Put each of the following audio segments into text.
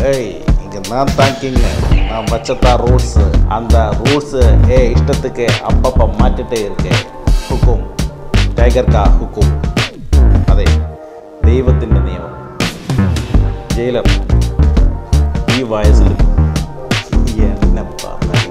ஏய் இங்க நான் தாங்கிங்க நான் வச்சதா ரூல்ஸ் அந்த ரூல்ஸ் ஏ இஷ்டத்துக்கு அப்பப்ப மாற்றிட்டே இருக்கேன் ഹുക്കും ടൈഗർ കാ ഹുക്കും അതെ ദൈവത്തിൻ്റെ നിയമം ജയിലർ ഈ വയസ്സിലും എന്നെ പറഞ്ഞു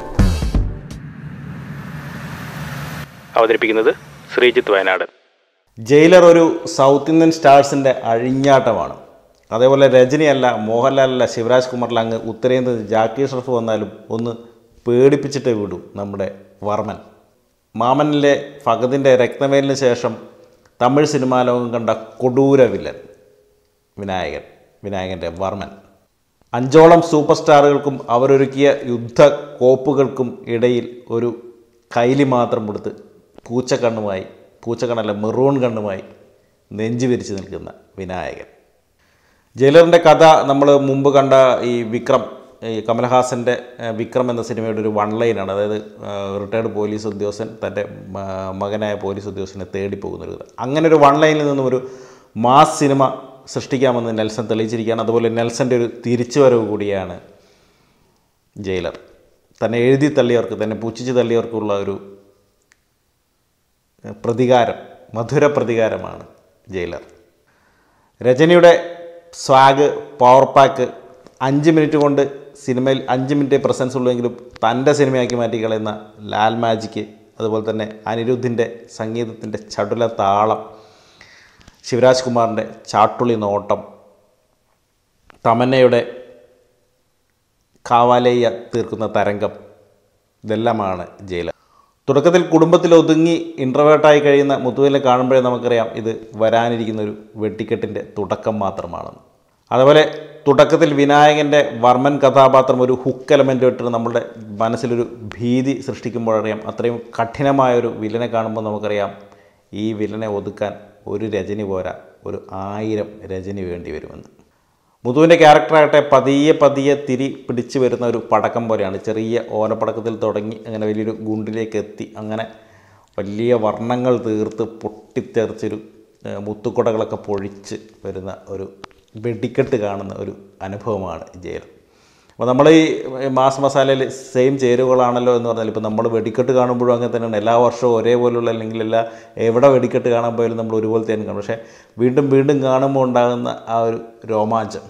അവതരിപ്പിക്കുന്നത് ശ്രീജിത്ത് വയനാട് ജയിലർ ഒരു സൗത്ത് ഇന്ത്യൻ സ്റ്റാർസിൻ്റെ അഴിഞ്ഞാട്ടമാണ് അതേപോലെ രജനിയല്ല മോഹൻലാലല്ല ശിവരാജ് കുമാറിൽ അങ്ങ് ഉത്തരേന്ത്യ ജാക്കി ഷറഫ് വന്നാലും ഒന്ന് പേടിപ്പിച്ചിട്ടേ വിടൂ നമ്മുടെ വർമ്മൻ മാമനിലെ ഫഗതിൻ്റെ രക്തവേലിന് ശേഷം തമിഴ് സിനിമാ ലോകം കണ്ട കൊടൂര വില്ലൻ വിനായകൻ വിനായകൻ്റെ വർമ്മൻ അഞ്ചോളം സൂപ്പർ സ്റ്റാറുകൾക്കും അവരൊരുക്കിയ യുദ്ധ കോപ്പുകൾക്കും ഇടയിൽ ഒരു കൈലി മാത്രം കൊടുത്ത് പൂച്ചക്കണ്ണുമായി പൂച്ചക്കണ്ണല്ല മെറൂൺ കണ്ണുമായി നെഞ്ചു വിരിച്ച് നിൽക്കുന്ന വിനായകൻ ജയിലറിൻ്റെ കഥ നമ്മൾ മുമ്പ് കണ്ട ഈ വിക്രം ഈ കമൽഹാസൻ്റെ ഏഹ്, വിക്രം എന്ന സിനിമയുടെ ഒരു വൺ ലൈനാണ് അതായത് റിട്ടയർഡ് പോലീസ് ഉദ്യോഗസ്ഥൻ തൻ്റെ മ- മകനായ പോലീസ് ഉദ്യോഗസ്ഥനെ തേടി പോകുന്നൊരു കഥ അങ്ങനെ ഒരു വൺ ലൈനിൽ നിന്നും ഒരു മാസ് സിനിമ സൃഷ്ടിക്കാമെന്ന് നെൽസൺ തെളിയിച്ചിരിക്കുകയാണ് അതുപോലെ നെൽസൻ്റെ ഒരു തിരിച്ചുവരവ് കൂടിയാണ് ജയിലർ തന്നെ എഴുതി തള്ളിയവർക്ക് തന്നെ പുച്ഛിച്ച് തള്ളിയവർക്കുള്ള ഒരു ഏഹ്, പ്രതികാരം മധുര പ്രതികാരമാണ് ജയിലർ രജനിയുടെ സ്വാഗ് പവർ പാക്ക് അഞ്ച് മിനിറ്റ് കൊണ്ട് സിനിമയിൽ അഞ്ച് മിനിറ്റ് പ്രസൻസ് ഉള്ളെങ്കിലും തൻ്റെ സിനിമയാക്കി മാറ്റി കളയുന്ന ലാൽ മാജിക്ക് അതുപോലെ തന്നെ അനിരുദ്ധിൻ്റെ സംഗീതത്തിൻ്റെ ചടുല താളം ശിവരാജ് കുമാറിൻ്റെ ചാട്ടുളി നോട്ടം തമന്നയുടെ കാവാലേയ തീർക്കുന്ന തരംഗം ഇതെല്ലാമാണ് ജയിലർ തുടക്കത്തിൽ കുടുംബത്തിൽ ഒതുങ്ങി ഇൻട്രവേർട്ടായി കഴിയുന്ന മുത്തുവിനെ കാണുമ്പോഴേ നമുക്കറിയാം ഇത് വരാനിരിക്കുന്ന ഒരു വെട്ടിക്കെട്ടിൻ്റെ തുടക്കം മാത്രമാണെന്ന് അതുപോലെ തുടക്കത്തിൽ വിനായകൻ്റെ വർമ്മൻ കഥാപാത്രം ഒരു ഹുക്ക് എലമെൻ്റ് ഇട്ടിട്ട് നമ്മുടെ മനസ്സിലൊരു ഭീതി സൃഷ്ടിക്കുമ്പോഴറിയാം അത്രയും കഠിനമായ ഒരു വില്ലനെ കാണുമ്പോൾ നമുക്കറിയാം ഈ വില്ലനെ ഒതുക്കാൻ ഒരു രജനി പോരാ ഒരു ആയിരം രജനി വേണ്ടി വരുമെന്ന് മുതുവിൻ്റെ ക്യാരക്ടറാകട്ടെ പതിയെ പതിയെ തിരി പിടിച്ചു വരുന്ന ഒരു പടക്കം പോലെയാണ് ചെറിയ ഓലപ്പടക്കത്തിൽ തുടങ്ങി അങ്ങനെ വലിയൊരു ഗുണ്ടിലേക്ക് എത്തി അങ്ങനെ വലിയ വർണ്ണങ്ങൾ തീർത്ത് പൊട്ടിത്തെറിച്ചൊരു ഏഹ്, മുത്തുക്കുടകളൊക്കെ പൊഴിച്ച് വരുന്ന ഒരു വെടിക്കെട്ട് കാണുന്ന ഒരു അനുഭവമാണ് ജയിലർ അപ്പോൾ നമ്മൾ ഈ മാസ് മസാലയിൽ സെയിം ചേരുവകളാണല്ലോ എന്ന് പറഞ്ഞാൽ ഇപ്പോൾ നമ്മൾ വെടിക്കെട്ട് കാണുമ്പോഴും അങ്ങനെ തന്നെയാണ് എല്ലാ വർഷവും ഒരേപോലുള്ള അല്ലെങ്കിൽ എല്ലാ എവിടെ വെടിക്കെട്ട് കാണാൻ പോയാലും നമ്മൾ ഒരുപോലെ തന്നെ കാണും പക്ഷേ വീണ്ടും വീണ്ടും കാണുമ്പോൾ ഉണ്ടാകുന്ന ആ ഒരു രോമാഞ്ചം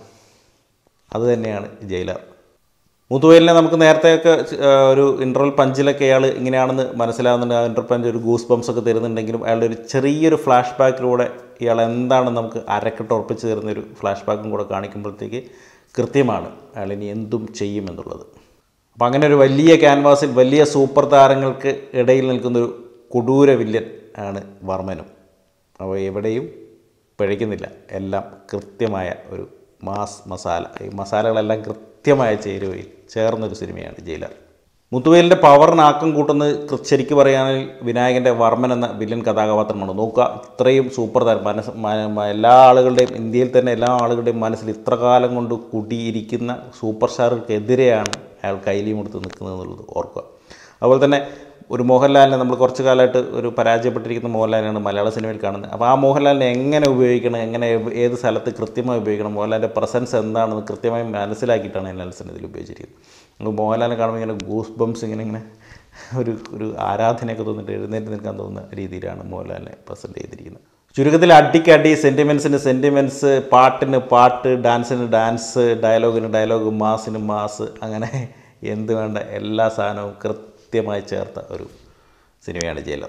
അത് തന്നെയാണ് ജയിലർ മുതുവലിനെ നമുക്ക് നേരത്തെയൊക്കെ ആ, ഒരു ഇൻ്റർവൽ പഞ്ചിലൊക്കെ അയാൾ ഇങ്ങനെയാണെന്ന് മനസ്സിലാവുന്നുണ്ട് ആ ഇൻ്റർ പഞ്ച് ഒരു ഗൂസ് ബംസ് ഒക്കെ തരുന്നുണ്ടെങ്കിലും അയാളുടെ ഒരു ചെറിയൊരു ഫ്ലാഷ് ബാക്കിലൂടെ ഇയാൾ എന്താണെന്ന് നമുക്ക് അരക്കെട്ട് ഉറപ്പിച്ച് തരുന്ന ഒരു ഫ്ലാഷ് ബാക്കും കൂടെ കാണിക്കുമ്പോഴത്തേക്ക് കൃത്യമാണ് അയാൾ ഇനി എന്തും ചെയ്യുമെന്നുള്ളത് അപ്പം അങ്ങനെ ഒരു വലിയ ക്യാൻവാസിൽ വലിയ സൂപ്പർ താരങ്ങൾക്ക് ഇടയിൽ നിൽക്കുന്നൊരു കൊടൂര വില്ലൻ ആണ് വർമ്മനും അപ്പോൾ എവിടെയും പിഴയ്ക്കുന്നില്ല എല്ലാം കൃത്യമായ ഒരു മാസ് മസാല ഈ മസാലകളെല്ലാം കൃത്യമായ ചേരുവയിൽ ചേർന്നൊരു സിനിമയാണ് ജയിലർ മുത്തുവേലിൻ്റെ പവറിന് ആക്കം കൂട്ടുന്നത് കൃ- ശരിക്ക് പറയുകയാണെങ്കിൽ വിനായകൻ്റെ വർമ്മൻ എന്ന വില്ലൻ കഥാപാത്രമാണ് നോക്കുക ഇത്രയും സൂപ്പർ താരം മനസ്സ് മ- മ- എല്ലാ ആളുകളുടെയും ഇന്ത്യയിൽ തന്നെ എല്ലാ ആളുകളുടെയും മനസ്സിൽ ഇത്ര കാലം കൊണ്ട് കുടിയിരിക്കുന്ന സൂപ്പർ സ്റ്റാറുകൾക്കെതിരെയാണ് അയാൾ കൈലിയും കൊടുത്ത് നിൽക്കുന്നത് എന്നുള്ളത് ഓർക്കുക അതുപോലെ തന്നെ ഒരു മോഹൻലാലിനെ നമ്മൾ കുറച്ച് കാലമായിട്ട് ഒരു പരാജയപ്പെട്ടിരിക്കുന്ന മോഹൻലാലിനാണ് മലയാള സിനിമയിൽ കാണുന്നത് അപ്പോൾ ആ മോഹൻലാലിനെ എങ്ങനെ ഉപയോഗിക്കണം എങ്ങനെ ഏത് ഏത് സ്ഥലത്ത് കൃത്യമായി ഉപയോഗിക്കണം മോഹൻലാലിൻ്റെ പ്രസൻസ് എന്താണെന്ന് കൃത്യമായി മനസ്സിലാക്കിയിട്ടാണ് നെൽസൺ ഇതിൽ ഉപയോഗിച്ചിരിക്കുന്നത് നമുക്ക് മോഹൻലാലിനെ കാണുമ്പോൾ ഇങ്ങനെ ഗൂസ് ബംസ് ഇങ്ങനെ ഇങ്ങനെ ഒരു ഒരു ആരാധനയൊക്കെ തോന്നിട്ട് എഴുന്നേറ്റ് നിൽക്കാൻ തോന്നുന്ന രീതിയിലാണ് മോഹൻലാലിനെ പ്രസൻറ്റ് ചെയ്തിരിക്കുന്നത് ചുരുക്കത്തിൽ അടിക്ക് അടി സെൻറ്റിമെൻസിന് സെൻറ്റിമെൻറ്റ്സ് പാട്ടിന് പാട്ട് ഡാൻസിന് ഡാൻസ് ഡയലോഗിന് ഡയലോഗ് മാസിന് മാസ് അങ്ങനെ എന്ത് വേണ്ട എല്ലാ സാധനവും കൃത്യമായി ചേർത്ത ഒരു സിനിമയാണ് ജയിലർ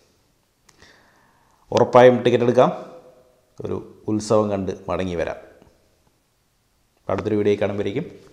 ഉറപ്പായും ടിക്കറ്റ് എടുക്കാം ഒരു ഉത്സവം കണ്ട് മടങ്ങി വരാം അടുത്തൊരു വീഡിയോ കാണുമ്പോഴേക്കും